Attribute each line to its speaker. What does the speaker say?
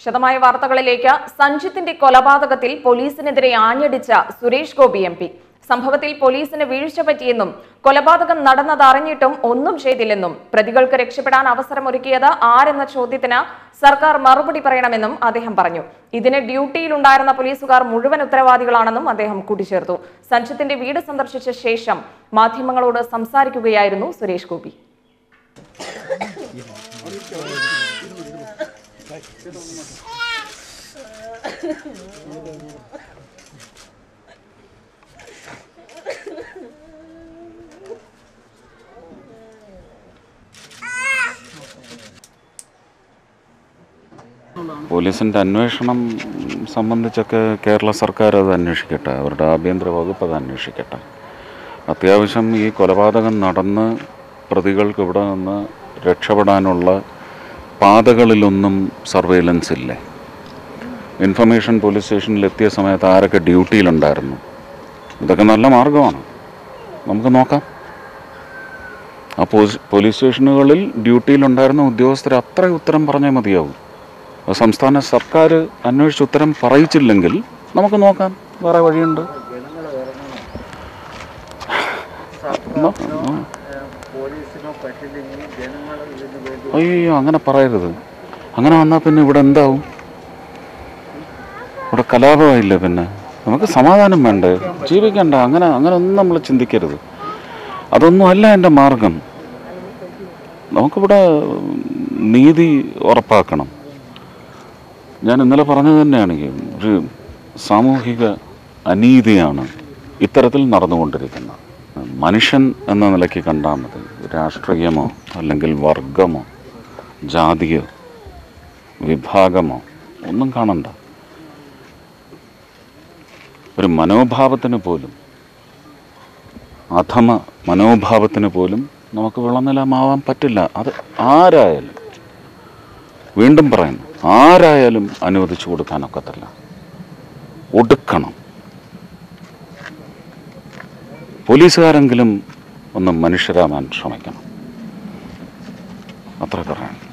Speaker 1: വിശദമായ വാർത്തകളിലേക്ക് സഞ്ജിത്തിന്റെ കൊലപാതകത്തിൽ പോലീസിനെതിരെ ആഞ്ഞടിച്ച സുരേഷ് ഗോപി എം പി സംഭവത്തിൽ പോലീസിന് വീഴ്ച പറ്റിയെന്നും കൊലപാതകം നടന്നതറിഞ്ഞിട്ടും ഒന്നും ചെയ്തില്ലെന്നും പ്രതികൾക്ക് രക്ഷപ്പെടാൻ അവസരമൊരുക്കിയത് ആരെന്ന ചോദ്യത്തിന് സർക്കാർ മറുപടി പറയണമെന്നും അദ്ദേഹം പറഞ്ഞു ഇതിന് ഡ്യൂട്ടിയിലുണ്ടായിരുന്ന പോലീസുകാർ മുഴുവൻ ഉത്തരവാദികളാണെന്നും അദ്ദേഹം കൂട്ടിച്ചേർത്തു സഞ്ജിത്തിന്റെ വീട് സന്ദർശിച്ച ശേഷം മാധ്യമങ്ങളോട് സംസാരിക്കുകയായിരുന്നു സുരേഷ് ഗോപി
Speaker 2: പോലീസിൻ്റെ അന്വേഷണം സംബന്ധിച്ചൊക്കെ കേരള സർക്കാർ അത് അന്വേഷിക്കട്ടെ അവരുടെ ആഭ്യന്തര വകുപ്പ് അത് അന്വേഷിക്കട്ടെ അത്യാവശ്യം ഈ കൊലപാതകം നടന്ന് പ്രതികൾക്ക് ഇവിടെ നിന്ന് രക്ഷപ്പെടാനുള്ള പാതകളിലൊന്നും സർവൈലൻസ് ഇല്ലേ ഇൻഫർമേഷൻ പോലീസ് സ്റ്റേഷനിൽ എത്തിയ സമയത്ത് ആരൊക്കെ ഡ്യൂട്ടിയിലുണ്ടായിരുന്നു ഇതൊക്കെ നല്ല മാർഗമാണ് നമുക്ക് നോക്കാം ആ പോലീസ് പോലീസ് സ്റ്റേഷനുകളിൽ ഡ്യൂട്ടിയിലുണ്ടായിരുന്ന ഉദ്യോഗസ്ഥർ അത്ര ഉത്തരം പറഞ്ഞാൽ മതിയാവും അത് സംസ്ഥാന സർക്കാർ അന്വേഷിച്ച് ഉത്തരം പറയിച്ചില്ലെങ്കിൽ നമുക്ക് നോക്കാം വേറെ വഴിയുണ്ട് നോ- ആ.
Speaker 3: പോലീസിനോ പറ്റില്ലെങ്കിൽ ജനങ്ങൾ ഇതിന് വേണ്ടി
Speaker 2: അയ്യോ അങ്ങനെ പറയരുത് അങ്ങനെ വന്നാൽ പിന്നെ ഇവിടെ എന്താവും ഇവിടെ കലാപമായില്ലേ പിന്നെ നമുക്ക് സമാധാനം വേണ്ടേ ജീവിക്കണ്ട അങ്ങനെ അങ്ങനെ ഒന്നും നമ്മൾ ചിന്തിക്കരുത് അതൊന്നും അല്ല എൻ്റെ മാർഗം നമുക്കിവിടെ നീതി ഉറപ്പാക്കണം ഞാൻ ഇന്നലെ പറഞ്ഞത് തന്നെയാണ് ഈ ഒരു സാമൂഹിക അനീതിയാണ് ഇത്തരത്തിൽ നടന്നുകൊണ്ടിരിക്കുന്നത് മനുഷ്യൻ എന്ന നിലയ്ക്ക് കണ്ടാൽ മതി രാഷ്ട്രീയമോ അല്ലെങ്കിൽ വർഗമോ ജാതിയോ വിഭാഗമോ ഒന്നും കാണണ്ട ഒരു മനോഭാവത്തിന് പോലും അധമ മനോഭാവത്തിന് പോലും നമുക്ക് വിളനിലമാവാൻ പറ്റില്ല അത് ആരായാലും വീണ്ടും പറയുന്നു ആരായാലും അനുവദിച്ചു കൊടുക്കാനൊക്കത്തില്ല ഒടുക്കണം പോലീസുകാരെങ്കിലും ഒന്ന് മനുഷ്യരാവാൻ ശ്രമിക്കണം അത്ര പറയാൻ